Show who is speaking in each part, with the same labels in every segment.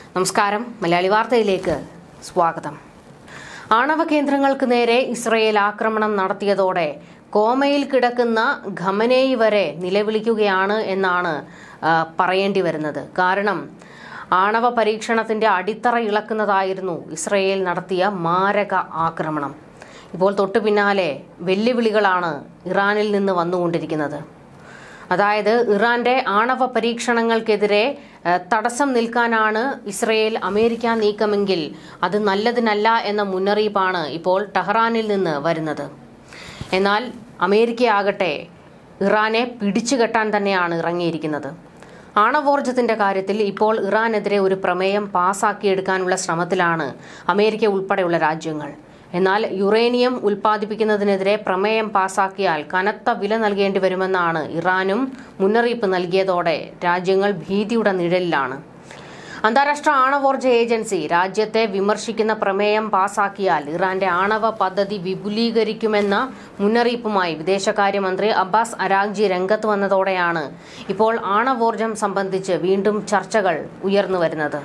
Speaker 1: നമസ്കാരം മലയാളി വാർത്തയിലേക്ക് സ്വാഗതം ആണവ കേന്ദ്രങ്ങൾക്ക് നേരെ ഇസ്രയേൽ ആക്രമണം നടത്തിയതോടെ കോമയിൽ കിടക്കുന്ന ഖമനേയി വരെ നിലവിളിക്കുകയാണ് എന്നാണ് ആ, പറയേണ്ടി വരുന്നത് കാരണം ആണവ പരീക്ഷണത്തിന്റെ അടിത്തറ ഇളക്കുന്നതായിരുന്നു ഇസ്രയേൽ നടത്തിയ മാരക ആക്രമണം ഇപ്പോൾ തൊട്ടു പിന്നാലെ വെല്ലുവിളികളാണ് ഇറാനിൽ നിന്ന് വന്നുകൊണ്ടിരിക്കുന്നത് അതായത് ഇറാന്റെ ആണവ പരീക്ഷണങ്ങൾക്കെതിരെ ഏഹ്, തടസ്സം നിൽക്കാനാണ് ഇസ്രയേൽ അമേരിക്ക നീക്കമെങ്കിൽ അത് നല്ലതിനല്ല എന്ന മുന്നറിയിപ്പാണ് ഇപ്പോൾ ടെഹ്റാനിൽ നിന്ന് വരുന്നത് എന്നാൽ അമേരിക്കയാകട്ടെ ഇറാനെ പിടിച്ചുകെട്ടാൻ തന്നെയാണ് ഇറങ്ങിയിരിക്കുന്നത് ആണവോർജത്തിന്റെ കാര്യത്തിൽ ഇപ്പോൾ ഇറാനെതിരെ ഒരു പ്രമേയം പാസാക്കിയെടുക്കാനുള്ള ശ്രമത്തിലാണ് അമേരിക്ക ഉൾപ്പെടെയുള്ള രാജ്യങ്ങൾ എന്നാൽ യുറേനിയം ഉൽപ്പാദിപ്പിക്കുന്നതിനെതിരെ പ്രമേയം പാസാക്കിയാൽ കനത്ത വില നൽകേണ്ടി വരുമെന്നാണ് ഇറാനും മുന്നറിയിപ്പ് നൽകിയതോടെ രാജ്യങ്ങൾ ഭീതിയുടെ നിഴലിലാണ് അന്താരാഷ്ട്ര ആണവോർജ ഏജൻസി രാജ്യത്തെ വിമർശിക്കുന്ന പ്രമേയം പാസാക്കിയാൽ ഇറാന്റെ ആണവ പദ്ധതി വിപുലീകരിക്കുമെന്ന മുന്നറിയിപ്പുമായി വിദേശകാര്യമന്ത്രി അബ്ബാസ് അരാഗ്ജി രംഗത്ത് വന്നതോടെയാണ് ഇപ്പോൾ ആണവോർജം സംബന്ധിച്ച് വീണ്ടും ചർച്ചകൾ ഉയർന്നു വരുന്നത്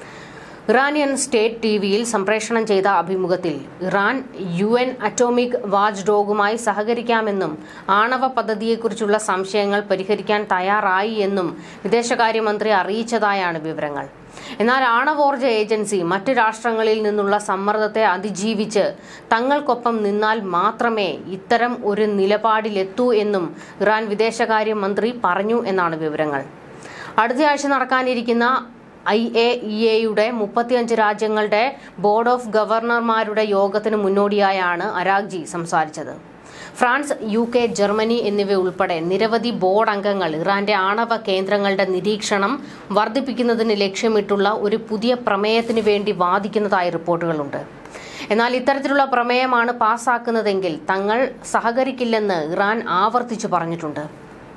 Speaker 1: ഇറാനിയൻ സ്റ്റേറ്റ് ടി വിയിൽ സംപ്രേഷണം ചെയ്ത അഭിമുഖത്തിൽ Iran U N atomic watch ഡോഗുമായി സഹകരിക്കാമെന്നും ആണവ പദ്ധതിയെക്കുറിച്ചുള്ള സംശയങ്ങൾ പരിഹരിക്കാൻ തയ്യാറായി എന്നും വിദേശകാര്യമന്ത്രി അറിയിച്ചതായാണ് വിവരങ്ങൾ എന്നാൽ ആണവോർജ ഏജൻസി മറ്റ് രാഷ്ട്രങ്ങളിൽ നിന്നുള്ള സമ്മർദ്ദത്തെ അതിജീവിച്ച് തങ്ങൾക്കൊപ്പം നിന്നാൽ മാത്രമേ ഇത്തരം ഒരു നിലപാടിലെത്തൂ എന്നും ഇറാൻ വിദേശകാര്യമന്ത്രി പറഞ്ഞു എന്നാണ് വിവരങ്ങൾ അടുത്തയാഴ്ച നടക്കാനിരിക്കുന്ന ഐ എ ഇ എയുടെ മുപ്പത്തിയഞ്ച് രാജ്യങ്ങളുടെ ബോർഡ് ഓഫ് ഗവർണർമാരുടെ യോഗത്തിന് മുന്നോടിയായാണ് അരാഗ്ജി സംസാരിച്ചത് ഫ്രാൻസ് യു കെ ജർമ്മനി എന്നിവ ഉൾപ്പെടെ നിരവധി ബോർഡ് അംഗങ്ങൾ ഇറാന്റെ ആണവ കേന്ദ്രങ്ങളുടെ നിരീക്ഷണം വർദ്ധിപ്പിക്കുന്നതിന് ലക്ഷ്യമിട്ടുള്ള ഒരു പുതിയ പ്രമേയത്തിന് വേണ്ടി വാദിക്കുന്നതായി റിപ്പോർട്ടുകളുണ്ട് എന്നാൽ ഇത്തരത്തിലുള്ള പ്രമേയമാണ് പാസാക്കുന്നതെങ്കിൽ തങ്ങൾ സഹകരിക്കില്ലെന്ന് ഇറാൻ ആവർത്തിച്ചു പറഞ്ഞിട്ടുണ്ട്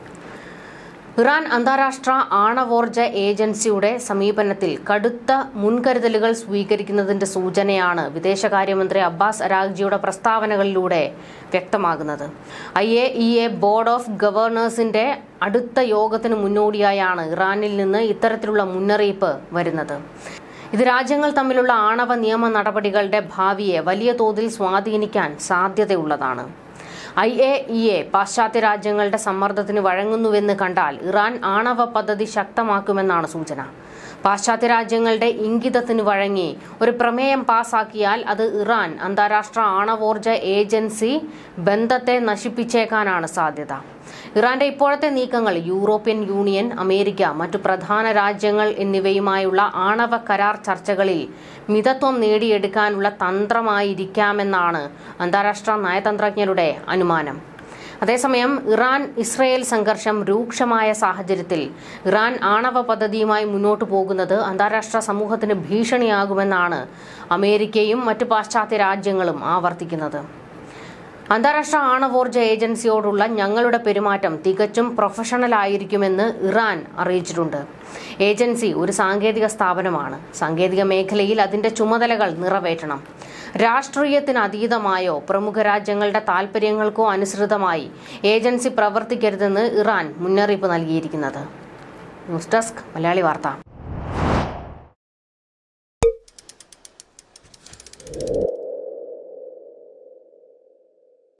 Speaker 1: ഇറാൻ അന്താരാഷ്ട്ര ആണവോർജ ഏജൻസിയുടെ സമീപനത്തിൽ കടുത്ത മുൻകരുതലുകൾ സ്വീകരിക്കുന്നതിന്റെ സൂചനയാണ് വിദേശകാര്യമന്ത്രി അബ്ബാസ് അരാഗ്ജിയുടെ പ്രസ്താവനകളിലൂടെ വ്യക്തമാകുന്നത് I A E A board of ഗവർണേഴ്സിന്റെ അടുത്ത യോഗത്തിന് മുന്നോടിയായാണ് ഇറാനിൽ നിന്ന് ഇത്തരത്തിലുള്ള മുന്നറിയിപ്പ് വരുന്നത് ഇത് രാജ്യങ്ങൾ തമ്മിലുള്ള ആണവ നിയമ നടപടികളുടെ ഭാവിയെ വലിയ തോതിൽ സ്വാധീനിക്കാൻ സാധ്യതയുള്ളതാണ് ഐ എ ഇ എ പാശ്ചാത്യ രാജ്യങ്ങളുടെ സമ്മർദ്ദത്തിന് വഴങ്ങുന്നുവെന്ന് കണ്ടാൽ ഇറാൻ ആണവ പദ്ധതി ശക്തമാക്കുമെന്നാണ് സൂചന പാശ്ചാത്യ രാജ്യങ്ങളുടെ ഇംഗിതത്തിന് വഴങ്ങി ഒരു പ്രമേയം പാസാക്കിയാൽ അത് ഇറാൻ അന്താരാഷ്ട്ര ആണവോർജ ഏജൻസി ബന്ധത്തെ നശിപ്പിച്ചേക്കാനാണ് സാധ്യത ഇറാന്റെ ഇപ്പോഴത്തെ നീക്കങ്ങൾ യൂറോപ്യൻ യൂണിയൻ അമേരിക്ക മറ്റു പ്രധാന രാജ്യങ്ങൾ എന്നിവയുമായുള്ള ആണവ കരാർ ചർച്ചകളിൽ മിതത്വം നേടിയെടുക്കാനുള്ള തന്ത്രമായിരിക്കാമെന്നാണ് അന്താരാഷ്ട്ര നയതന്ത്രജ്ഞരുടെ അനുമാനം അതേസമയം ഇറാൻ ഇസ്രയേൽ സംഘർഷം രൂക്ഷമായ സാഹചര്യത്തിൽ ഇറാൻ ആണവ പദ്ധതിയുമായി മുന്നോട്ടു പോകുന്നത് അന്താരാഷ്ട്ര സമൂഹത്തിന് ഭീഷണിയാകുമെന്നാണ് അമേരിക്കയും മറ്റു പാശ്ചാത്യ രാജ്യങ്ങളും ആവർത്തിക്കുന്നത് അന്താരാഷ്ട്ര ആണവോർജ ഏജൻസിയോടുള്ള ഞങ്ങളുടെ പെരുമാറ്റം തികച്ചും പ്രൊഫഷണൽ ആയിരിക്കുമെന്ന് ഇറാൻ അറിയിച്ചിട്ടുണ്ട് ഏജൻസി ഒരു സാങ്കേതിക സ്ഥാപനമാണ് സാങ്കേതിക മേഖലയിൽ അതിന്റെ ചുമതലകൾ നിറവേറ്റണം രാഷ്ട്രീയത്തിന് അതീതമായോ പ്രമുഖ രാജ്യങ്ങളുടെ താൽപര്യങ്ങൾക്കോ അനുസൃതമായി ഏജൻസി പ്രവർത്തിക്കരുതെന്ന് ഇറാൻ മുന്നറിയിപ്പ് നൽകിയിരിക്കുന്നത് ന്യൂസ് ഡെസ്ക് മലയാളി വാർത്ത